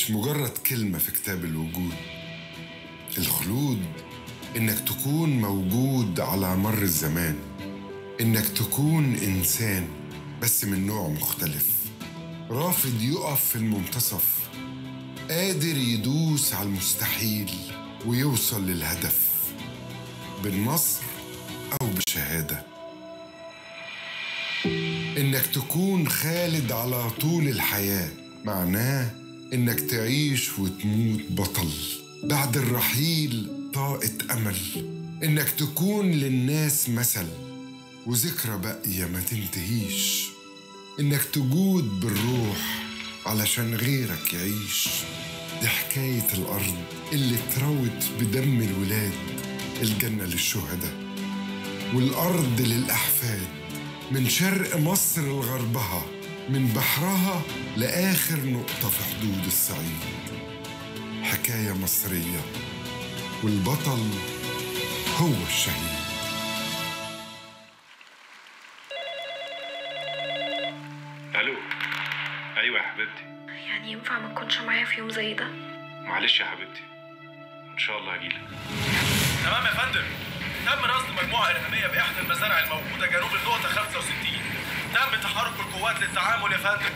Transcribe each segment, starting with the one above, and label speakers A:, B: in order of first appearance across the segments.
A: مش مجرد كلمة في كتاب الوجود الخلود إنك تكون موجود على مر الزمان إنك تكون إنسان بس من نوع مختلف رافض يقف في المنتصف قادر يدوس على المستحيل ويوصل للهدف بالنصر أو بشهادة إنك تكون خالد على طول الحياة معناه إنك تعيش وتموت بطل بعد الرحيل طاقة أمل إنك تكون للناس مثل وذكرى باقية ما تنتهيش إنك تجود بالروح علشان غيرك يعيش دي حكاية الأرض اللي اتروت بدم الولاد الجنة للشهداء والأرض للأحفاد من شرق مصر لغربها من بحرها لآخر نقطة في حدود الصعيد حكاية مصرية والبطل هو الشهيد
B: الو ايوه يا حبيبتي
C: يعني ينفع ما تكونش معايا في يوم زي ده
B: معلش يا حبيبتي ان شاء الله هجيلك
D: تمام يا فندم تم رصد مجموعة إرهابية بإحدى المزارع الموجودة جنوب النقطة 65 تم تحرك القوات للتعامل يا فندم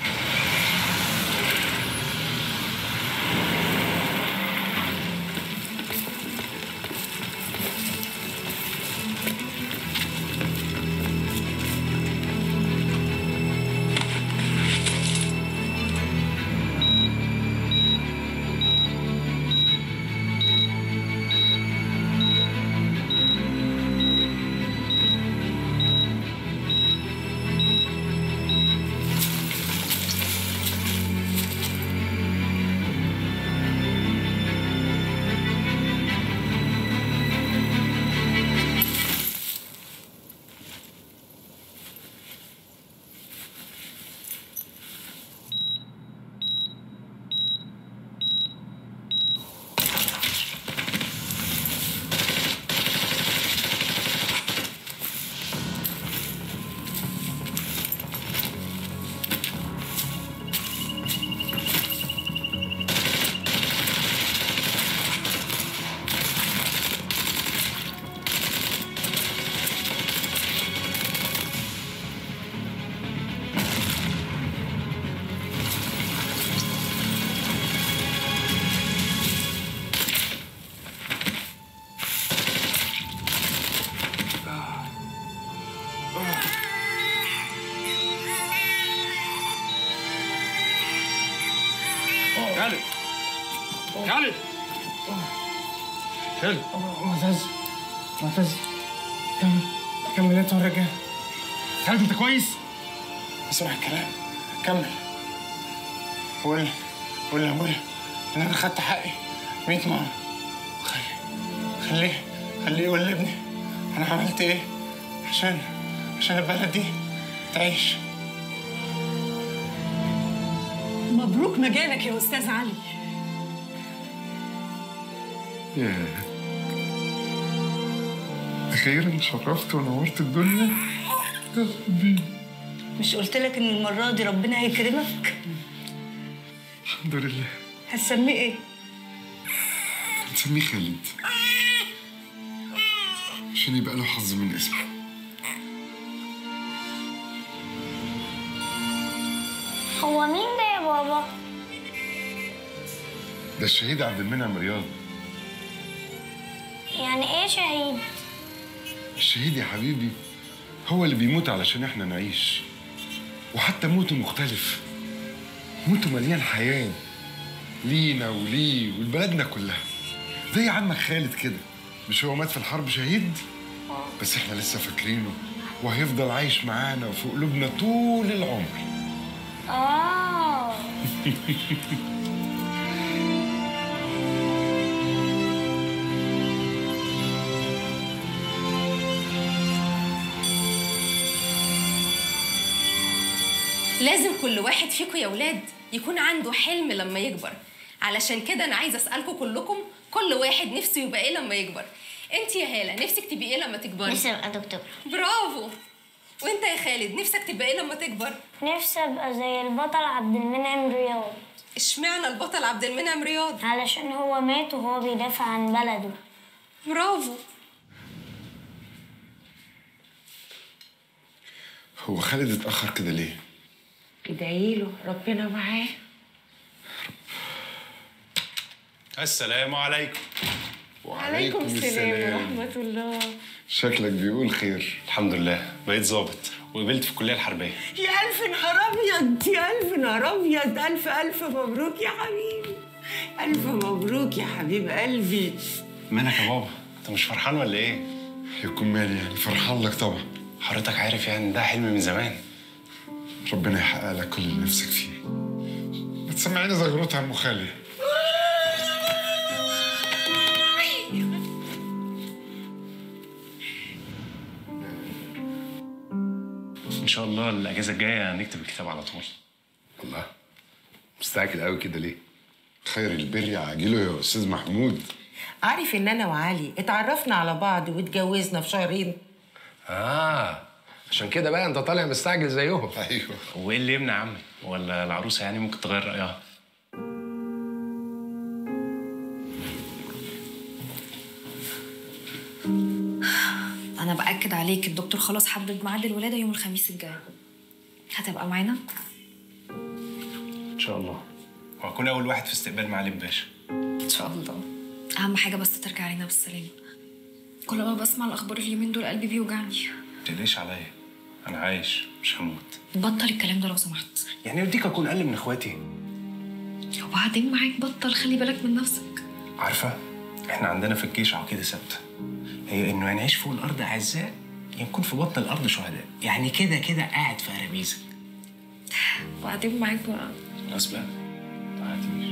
E: خالد خالد خالد
F: معتز معتز كمل كمل انت والرجال
E: خالد انت كويس؟
F: اسمع الكلام كمل قول قول لابويا ان انا خدت حقي 100 مره خلي خليه خليه يقول لابني انا عملت ايه عشان عشان البلد دي تعيش
G: مبروك مجالك يا استاذ علي
A: ياه أخيرا شرفت ونورت الدنيا يا ربي
G: مش قلت لك ان المره دي ربنا هيكرمك
A: الحمد لله
G: هتسميه ايه
A: هنسميه خالد عشان يبقى له حظ من اسمه
H: هو مين ده يا بابا؟
A: ده الشهيد عبد المنعم رياض
H: يعني ايه شهيد؟
A: الشهيد يا حبيبي هو اللي بيموت علشان احنا نعيش وحتى موته مختلف موته مليان حياة لينا وليه ولبلدنا كلها زي عمك خالد كده مش هو مات في الحرب شهيد بس احنا لسه فاكرينه وهيفضل عايش معانا وفي قلوبنا طول العمر
H: اه
I: لازم كل واحد فيكم يا ولاد يكون عنده حلم لما يكبر علشان كده انا عايزه اسالكم كلكم كل واحد نفسه يبقى ايه لما يكبر انت يا هاله نفسك تبقي ايه لما تكبري
H: نفسي ابقى دكتور
I: برافو وانت يا خالد نفسك تبقى ايه لما تكبر
H: نفسي ابقى زي البطل عبد المنعم رياض
I: اشمعنى البطل عبد المنعم رياض
H: علشان هو مات وهو بيدافع عن بلده
I: برافو
A: هو خالد اتأخر كده ليه؟
J: ادعي له ربنا معاه
B: السلام عليكم
J: عليكم السلام ورحمة الله
A: شكلك بيقول خير
B: الحمد لله بقيت ظابط وقبلت في الكليه الحربيه
J: يا ألف نهار أبيض يا ألف نهار أبيض ألف ألف مبروك يا حبيبي ألف مبروك يا حبيب قلبي
B: مالك يا بابا انت مش فرحان ولا ايه
A: يكون مالي يعني فرحان لك طبعا
B: حضرتك عارف يعني ده حلم من زمان
A: ربنا يحقق لك كل اللي نفسك فيه ما تسمعيني زغروتها ام خالد
B: ان شاء الله الاجازه الجايه نكتب الكتاب على طول
A: الله مستعجل قوي كده ليه؟ خير البر عاجله يا استاذ محمود
J: عارف إن أنا وعلي اتعرفنا على بعض واتجوزنا في شهرين
K: اه عشان كده بقى انت طالع مستعجل زيهم
A: ايوه
B: وايه اللي يمنع يا عمي ولا العروسه يعني ممكن تغير رايها
C: انا باكد عليك الدكتور خلاص حدد ميعاد الولاده يوم الخميس الجاي هتبقى معانا
B: ان شاء الله وهكون اول واحد في استقبال معالي الباشا
C: ان شاء الله اهم حاجه بس ترجع علينا بالسلامه كل ما بسمع الاخبار اليومين دول قلبي بيوجعني
B: ما تقلقش عليا انا عايش مش هموت
C: بطل الكلام ده لو سمحت
B: يعني يرضيك اكون اقل من اخواتي
C: وبعدين معاك بطل خلي بالك من نفسك
B: عارفه احنا عندنا في الجيش عقيده ثابته هي انه يا نعيش فوق الارض اعزاء يا نكون في بطن الارض شهداء يعني كده كده قاعد في ارابيزك
C: وبعدين معاك بقى
B: خلاص بقى ما تعيطيش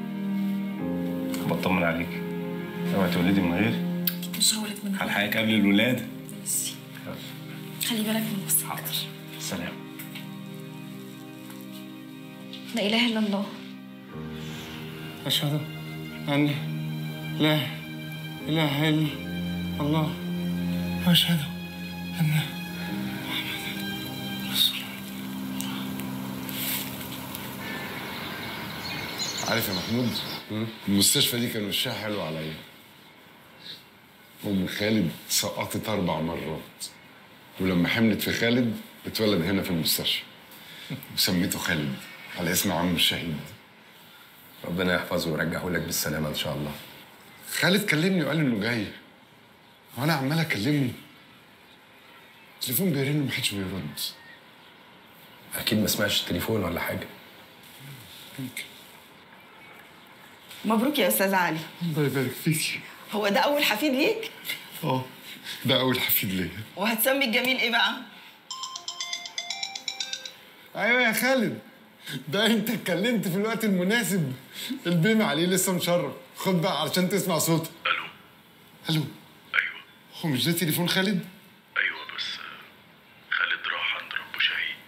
B: بطمن عليك اوعي تولدي من غيري
C: مش هولد من
B: هلحقك قبل الولاده
C: خلي بالك من نفسك
B: سلام
C: لا اله الا الله
F: أشهد أن لا إله إلا الله وأشهد أن محمدا رسول الله
A: عارف يا محمود المستشفى دي كان وشها حلو عليا ام خالد سقطت اربع مرات ولما حملت في خالد اتولد هنا في المستشفى وسميته خالد على اسم عمه الشهيد
K: ربنا يحفظه ويرجعه لك بالسلامه ان شاء الله
A: خالد كلمني وقال انه جاي وانا عمال اكلمه التليفون بيرن ومحدش بيرد
K: اكيد ما سمعش التليفون ولا حاجه
A: يمكن
J: مبروك يا أستاذ علي
A: الله يبارك فيكي
J: هو ده أول حفيد ليك
A: اه ده اول حفيد ليا
J: وهتسمي الجميل إيه بقى؟
A: ايوه يا خالد ده انت اتكلمت في الوقت المناسب البيم عليه لسه مشرف خد بقى علشان تسمع صوته
B: الو
A: الو
B: ايوه
A: هو مش ده تليفون خالد
B: ايوه بس خالد راح عند ربه شهيد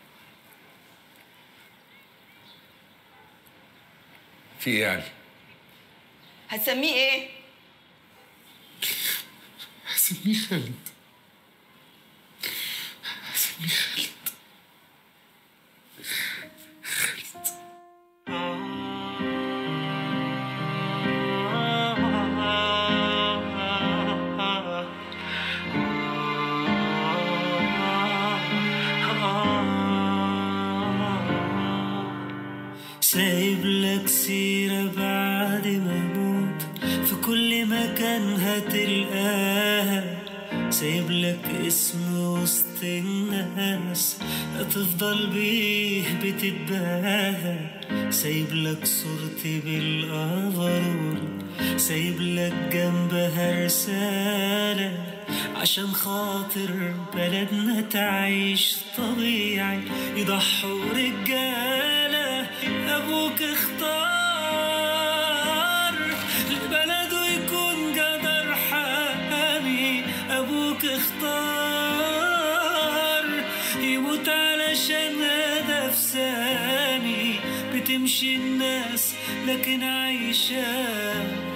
K: في ايه يعني
J: هتسميه إيه؟
A: هسميه خالد هسميه خالد
L: سايب لك سيرة بعد ما اموت في كل مكان هتلقاها سايب لك اسم وسط الناس هتفضل بيه بتتباهى سايب لك صورتي بالأفرول سايب لك جنبها رسالة عشان خاطر بلدنا تعيش طبيعي يضحوا رجالة أبوك اختار لبلده يكون جدر حامي أبوك اختار يموت علشان هدف سامي بتمشي الناس لكن عايشة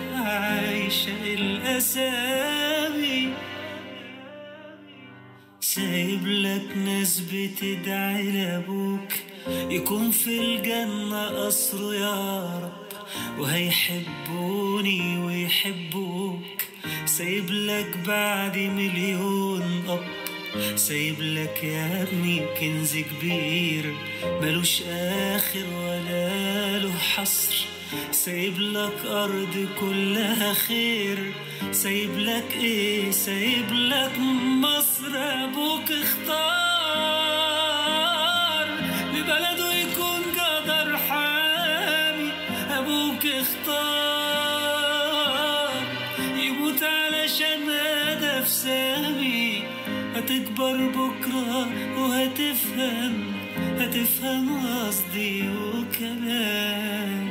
L: عايشة الأسامي سايب لك ناس بتدعي لابوك يكون في الجنة قصره يا رب وهيحبوني ويحبوك سايب لك بعد مليون أب سايب لك يا ابني كنز كبير ملوش آخر ولا له حصر سايب لك أرض كلها خير سايب لك إيه سايب لك مصر أبوك اختار لبلده يكون قدر حامي أبوك اختار يموت علشان هدف سامي هتكبر بكرة وهتفهم هتفهم قصدي وكلامي